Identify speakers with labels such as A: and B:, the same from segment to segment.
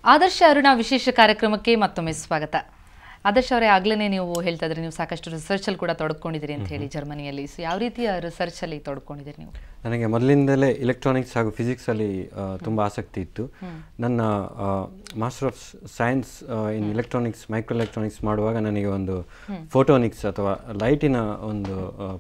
A: ಆದರ್ಶ ಅರುಣ ವಿಶೇಷ ಕಾರ್ಯಕ್ರಮಕ್ಕೆ ಮತ್ತೊಮ್ಮೆ ಸ್ವಾಗತ ಆದರ್ಶ ಅವರೇ ಆಗ್ಲೇ ನೀವು ಹೇಳ್ತಾ ಇದ್ರಿ ನೀವು ಸಾಕಷ್ಟು ರಿಸರ್ಚ್ ಅಲ್ಲಿ ಕೂಡ ತೊಡ್ಕೊಂಡಿದ್ದೀರಿ ಅಂತ ಹೇಳಿ ಜರ್ಮನಿಯಲ್ಲಿ ಸೊ ಯಾವ ರೀತಿಯ ರಿಸರ್ಚ್ ಅಲ್ಲಿ ತೊಡ್ಕೊಂಡಿದ್ದೀರಿ ನೀವು
B: ನನಗೆ ಮೊದಲಿಂದಲೇ ಎಲೆಕ್ಟ್ರಾನಿಕ್ಸ್ ಹಾಗೂ ಫಿಸಿಕ್ಸಲ್ಲಿ ತುಂಬ ಆಸಕ್ತಿ ಇತ್ತು ನನ್ನ master of science in electronics micro electronics ಮಾಡುವಾಗ ನನಗೆ ಒಂದು ಫೋಟೋನಿಕ್ಸ್ ಅಥವಾ ಲೈಟಿನ ಒಂದು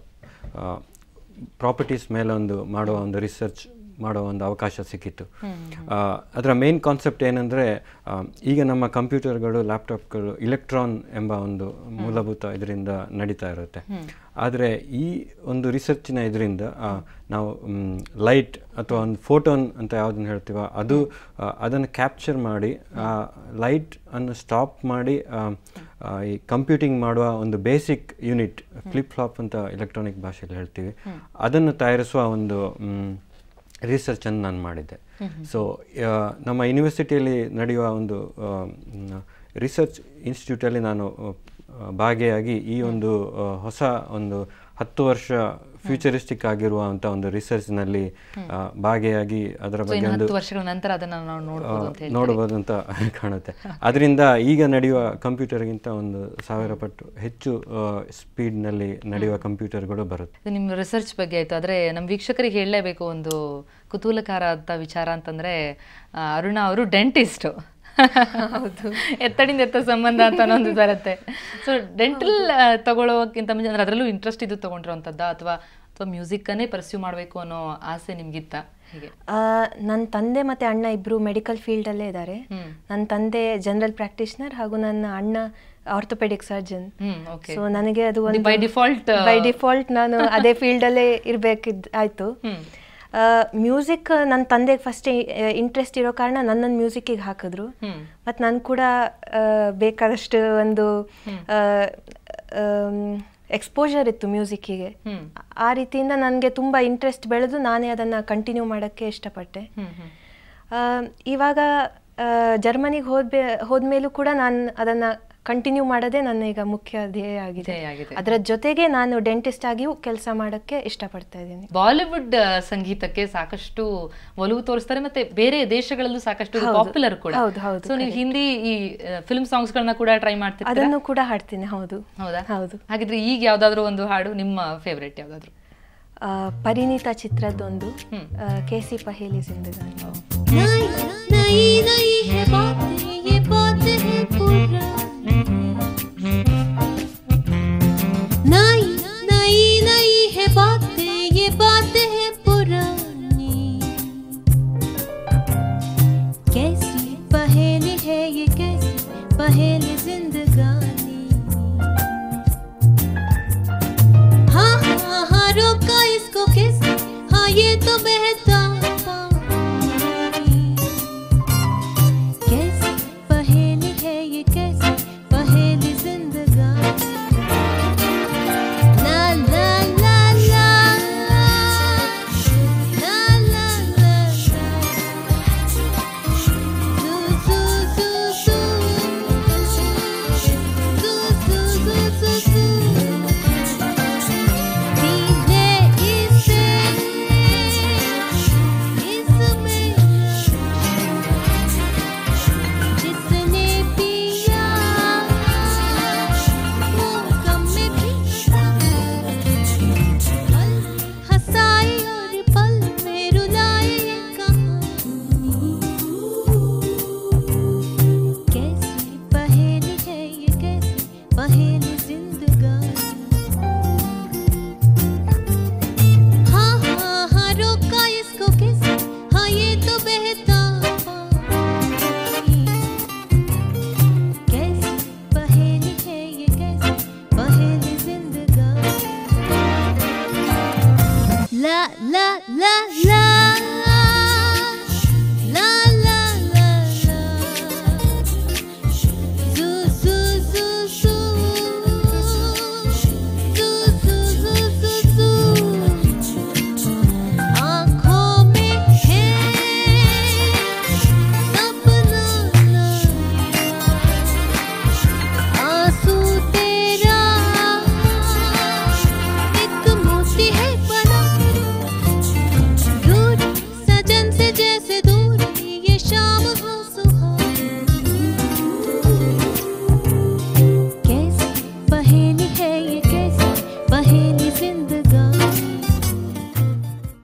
B: ಪ್ರಾಪರ್ಟೀಸ್ ಮೇಲೆ ಒಂದು ಮಾಡುವ ಒಂದು ರಿಸರ್ಚ್ ಮಾಡುವ ಒಂದು ಅವಕಾಶ ಸಿಕ್ಕಿತ್ತು ಆ, ಅದರ ಮೇನ್ ಕಾನ್ಸೆಪ್ಟ್ ಏನಂದರೆ ಈಗ ನಮ್ಮ ಕಂಪ್ಯೂಟರ್ಗಳು ಲ್ಯಾಪ್ಟಾಪ್ಗಳು ಇಲೆಕ್ಟ್ರಾನ್ ಎಂಬ ಒಂದು ಮೂಲಭೂತ ಇದರಿಂದ ನಡೀತಾ ಇರುತ್ತೆ ಆದರೆ ಈ ಒಂದು ರಿಸರ್ಚಿನ ಇದರಿಂದ ನಾವು ಲೈಟ್ ಅಥವಾ ಒಂದು ಫೋಟೋನ್ ಅಂತ ಯಾವುದನ್ನು ಹೇಳ್ತೀವೋ ಅದು ಆ, ಅದನ್ನು ಕ್ಯಾಪ್ಚರ್ ಮಾಡಿ ಆ ಲೈಟ್ ಅನ್ನು ಸ್ಟಾಪ್ ಮಾಡಿ ಆ, ಆ, ಈ ಕಂಪ್ಯೂಟಿಂಗ್ ಮಾಡುವ ಒಂದು ಬೇಸಿಕ್ ಯೂನಿಟ್ ಫ್ಲಿಪ್ ಫ್ಲಾಪ್ ಅಂತ ಎಲೆಕ್ಟ್ರಾನಿಕ್ ಭಾಷೆಯಲ್ಲಿ ಹೇಳ್ತೀವಿ ಅದನ್ನು ತಯಾರಿಸುವ ಒಂದು ರಿಸರ್ಚನ್ನು ನಾನು ಮಾಡಿದ್ದೆ ಸೊ ನಮ್ಮ ಯೂನಿವರ್ಸಿಟಿಯಲ್ಲಿ ನಡೆಯುವ ಒಂದು ರಿಸರ್ಚ್ ಇನ್ಸ್ಟಿಟ್ಯೂಟಲ್ಲಿ ನಾನು ಆ, ಭಾಗಿಯಾಗಿ ಈ ಒಂದು ಆ, ಹೊಸ ಒಂದು ಹತ್ತು ವರ್ಷ ಫ್ಯೂಚರಿಸ್ಟಿಕ್ ಆಗಿರುವಂಥ ಒಂದು ರಿಸರ್ಚ್ನಲ್ಲಿ ಭಾಗಿಯಾಗಿ ಅದರ
A: ಸೊ
B: ಬಗ್ಗೆ
A: ಇನ್ನು
B: ಒಂದು
A: ಹತ್ತು ವರ್ಷಗಳ ನಂತರ ಅದನ್ನ ನಾವು ನೋಡ್ಬೋದು ಅಂತ ಹೇಳಿ
B: ನೋಡಬಹುದು ಅಂತ ಕಾಣುತ್ತೆ ಅದರಿಂದ ಈಗ ನಡೆಯುವ ಕಂಪ್ಯೂಟರ್ಗಿಂತ ಒಂದು ಸಾವಿರ ಪಟ್ಟು ಹೆಚ್ಚು ಸ್ಪೀಡ್ನಲ್ಲಿ ನಡೆಯುವ ಕಂಪ್ಯೂಟರ್ಗಳು ಬರುತ್ತೆ
A: ಇದು ನಿಮ್ಮ ರಿಸರ್ಚ್ ಬಗ್ಗೆ ಆಯ್ತು ಆದ್ರೆ ನಮ್ಮ ವೀಕ್ಷಕರಿಗೆ ಹೇಳಲೇಬೇಕು ಒಂದು ಕುತೂಹಲಕಾರ ಅಂತ ವಿಚಾರ ಅಂತಂದ್ರೆ ಆ, ಅರುಣ ಅವರು ಡೆಂಟಿಸ್ಟ್ ಎತ್ತಡಿಂದ ಎತ್ತ ಸಂಬಂಧ ಅಂತ ಅನ್ನೊಂದು ಬರುತ್ತೆ ಸೊ ಡೆಂಟಲ್ ತಗೊಳ್ಳೋಕ್ಕಿಂತ ಮುಂಚೆ ಅಂದ್ರೆ ಅದರಲ್ಲೂ ಇಂಟ್ರೆಸ್ಟ್ ಇದು ತಗೊಂಡಿರೋಂಥದ್ದ ಅಥವಾ ಅಥವಾ ಮ್ಯೂಸಿಕ್ಕನ್ನೇ ಪರ್ಸ್ಯೂ ಮಾಡಬೇಕು ಅನ್ನೋ ಆಸೆ ನಿಮ್ಗಿತ್ತ ಹೀಗೆ
C: ನನ್ನ ತಂದೆ ಮತ್ತೆ ಅಣ್ಣ ಇಬ್ರು ಮೆಡಿಕಲ್ ಫೀಲ್ಡಲ್ಲೇ ಇದ್ದಾರೆ
A: ಹ್ಮ್.
C: ನನ್ನ ತಂದೆ ಜನರಲ್ ಪ್ರಾಕ್ಟೀಷನರ್ ಹಾಗೂ ನನ್ನ ಅಣ್ಣ orthopedic surgeon
A: hmm okay
C: so ನನಗೆ ಅದು ಒಂದು
A: by default, ಆ,
C: ಬೈ ಡಿಫಾಲ್ಟ್ ನಾನು ಅದೇ ಫೀಲ್ಡಲ್ಲೇ ಇರಬೇಕಿದ್ ಆಯ್ತು
A: ಹ್ಮ್.
C: ಮ್ಯೂಸಿಕ್ ನನ್ನ ತಂದೆಗೆ ಫಸ್ಟ್ ಇಂಟ್ರೆಸ್ಟ್ ಇರೋ ಕಾರಣ ನನ್ನನ್ನು ಮ್ಯೂಸಿಕ್ಕಿಗೆ ಹಾಕಿದ್ರು
A: ಹ್ಮ್
C: ಮತ್ತು ನಾನು ಕೂಡ ಆ, ಬೇಕಾದಷ್ಟು ಒಂದು ಎಕ್ಸ್ಪೋಜರ್ ಇತ್ತು ಮ್ಯೂಸಿಕ್ಕಿಗೆ
A: ಹ್ಮ್
C: ಆ ರೀತಿಯಿಂದ ನನಗೆ ತುಂಬ ಇಂಟ್ರೆಸ್ಟ್ ಬೆಳೆದು ನಾನೇ ಅದನ್ನು ಕಂಟಿನ್ಯೂ ಮಾಡೋಕ್ಕೆ ಇಷ್ಟಪಟ್ಟೆ
A: ಹ್ಮ್ ಹ್ಮ್
C: ಆ, ಇವಾಗ ಜರ್ಮನಿಗೆ ಹೋದ್ಬೇ ಹೋದ್ಮೇಲೂ ಕೂಡ ನಾನು ಅದನ್ನು ಕಂಟಿನ್ಯೂ ಮಾಡೋದೇ ನನ್ನ ಈಗ ಮುಖ್ಯ ಧ್ಯೇಯ ಆಗಿದೆ
A: ಧ್ಯೇಯ ಆಗಿದೆ.
C: ಅದರ ಜೊತೆಗೆ ನಾನು ಡೆಂಟಿಸ್ಟ್ ಆಗಿಯೂ ಕೆಲಸ ಮಾಡೋಕ್ಕೆ ಇಷ್ಟಪಡ್ತಾ ಇದ್ದೀನಿ
A: ಬಾಲಿವುಡ್ ಆ, ಸಂಗೀತಕ್ಕೆ ಸಾಕಷ್ಟು ಒಲವು ತೋರಿಸ್ತಾರೆ ಮತ್ತೆ ಬೇರೆ ದೇಶಗಳಲ್ಲೂ ಸಾಕಷ್ಟು
C: ಹೌದು.
A: ಪಾಪ್ಯುಲರ್ ಕೂಡ
C: ಹೌದು, ಹೌದು,
A: ಸೊ ನೀವು ಹಿಂದಿ ಈ ಫಿಲ್ಮ್ ಸಾಂಗ್ಸ್ ಗಳನ್ನ ಕೂಡ ಟ್ರೈ ಮಾಡ್ತಿರ್ತೀರಾ
C: ಅದನ್ನು ಕೂಡ ಹಾಡ್ತೀನಿ ಹೌದು
A: ಹೌದಾ
C: ಹೌದು
A: ಹಾಗಿದ್ರೆ ಈಗ ಯಾವ್ದಾದ್ರು ಒಂದು ಹಾಡು ನಿಮ್ಮ ಫೇವ್ರೆಟ್ ಯಾವ್ದಾದ್ರು
C: ಆ, ಪರಿಣಿತ ಚಿತ್ರದ್ದೊಂದು
A: ಹ್ಮ್.
C: ಕೆ ಸಿ ಪಹೇಲಿ ಜಿಂದಗಾನಿ
D: नई नई नई है बातें ये बातें हैं पुरानी नई नई नई है बातें ये बातें हैं पुरानी कैसी पहेली है ये कैसी पहेली जिंदगानी हाँ हाँ हाँ रोका इसको किस हाँ ये तो बहता पानी कैसी पहेली है ये कैसी पहेली जिंदगानी ला ला ला ला ला ला ला सू सू सू सू सू सू सू सू धीरे इसे इसमें जिसने पिया वो गम में भी पल हंसाई और पल में रुलाई ये कहानी कैसी पहेली है ये कैसी पहेली जिंदगानी हाँ हाँ हाँ रोका इसको किस हाँ ये तो बहता पानी कैसी पहेली है ये कैसी पहेली जिंदगानी ला ला ला ला ला ला ला ला Su su su su su su su su su आँखों में है सपना आंसू तेरा एक मोती है बना दूर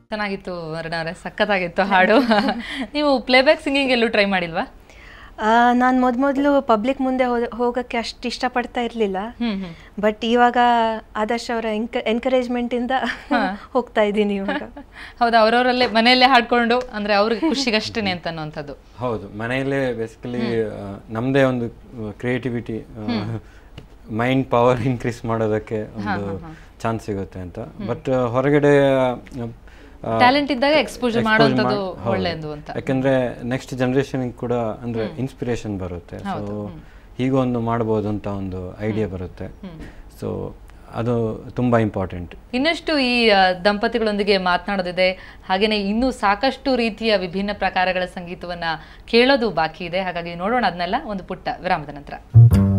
A: ಚೆನ್ನಾಗಿತ್ತು ವರ್ಣ ಅವರೇ ಸಖತ್ತಾಗಿತ್ತು ಹಾಡು ನೀವು ಪ್ಲೇಬ್ಯಾಕ್ ಸಿಂಗಿಂಗ್ ಎಲ್ಲೂ ಟ್ರೈ ಮಾಡಿಲ್ವಾ
C: ನಾನು ಮೊದಲು ಪಬ್ಲಿಕ್ ಮುಂದೆ ಹೋದ- ಹೋಗಕ್ಕೆ ಅಷ್ಟು ಇಷ್ಟಪಡ್ತಾ ಇರಲಿಲ್ಲ
A: ಹ್ಮ್ ಹ್ಮ್
C: ಬಟ್ ಇವಾಗ ಆದರ್ಶ್ ಅವರ ಎನ್ಕರೇಜ್ಮೆಂಟಿಂದ ಹೋಗ್ತಾ ಇದ್ದೀನಿ ಇವಾಗ
A: ಹೌದಾ ಅವರವರಲ್ಲೇ ಮನೆಯಲ್ಲೇ ಹಾಡ್ಕೊಂಡು ಅಂದ್ರೆ ಅವ್ರಿಗೆ ಖುಷಿಗಷ್ಟೇನೆ ಅಂತ ಅನ್ನುವಂಥದ್ದು
B: ಹೌದು ಮನೆಯಲ್ಲೇ ಬೇಸಿಕಲಿ ನಮ್ಮದೇ ಒಂದು ಕ್ರಿಯೇಟಿವಿಟಿ ಮೈಂಡ್ ಪವರ್ ಇನ್ಕ್ರೀಸ್ ಮಾಡೋದಕ್ಕೆ ಒಂದು ಚಾನ್ಸ್ ಸಿಗುತ್ತೆ ಅಂತ ಬಟ್ ಹೊರಗಡೆ ಆ,
A: ಟ್ಯಾಲೆಂಟ್ ಇದ್ದಾಗ ಎಕ್ಸ್ಪೋಜರ್
B: expose
A: ಮಾಡುವಂಥದ್ದು
B: ಮಾಡ್- ಹೌದು.
A: ಒಳ್ಳೆಯದು ಅಂತ
B: ಯಾಕಂದ್ರೆ ನೆಕ್ಸ್ಟ್ ಜನರೇಷನ್ ಕೂಡ ಅಂದ್ರೆ ಇನ್ಸ್ಪಿರೇಷನ್ ಬರುತ್ತೆ ಸೊ ಹೀಗೊಂದು ಮಾಡ್ಬೋದು ಅಂತ ಒಂದು ಐಡಿಯಾ ಬರುತ್ತೆ ಸೊ ಅದು ತುಂಬಾ ಇಂಪಾರ್ಟೆಂಟ್
A: ಇನ್ನಷ್ಟು ಈ ಆ, ದಂಪತಿಗಳೊಂದಿಗೆ ಮಾತನಾಡೋದಿದೆ ಹಾಗೇನೆ ಇನ್ನೂ ಸಾಕಷ್ಟು ರೀತಿಯ ವಿಭಿನ್ನ ಪ್ರಕಾರಗಳ ಸಂಗೀತವನ್ನ ಕೇಳೋದು ಬಾಕಿ ಇದೆ ಹಾಗಾಗಿ ನೋಡೋಣ ಅದನ್ನೆಲ್ಲ ಒಂದು ಪುಟ್ಟ ವಿರಾಮದ ನಂತರ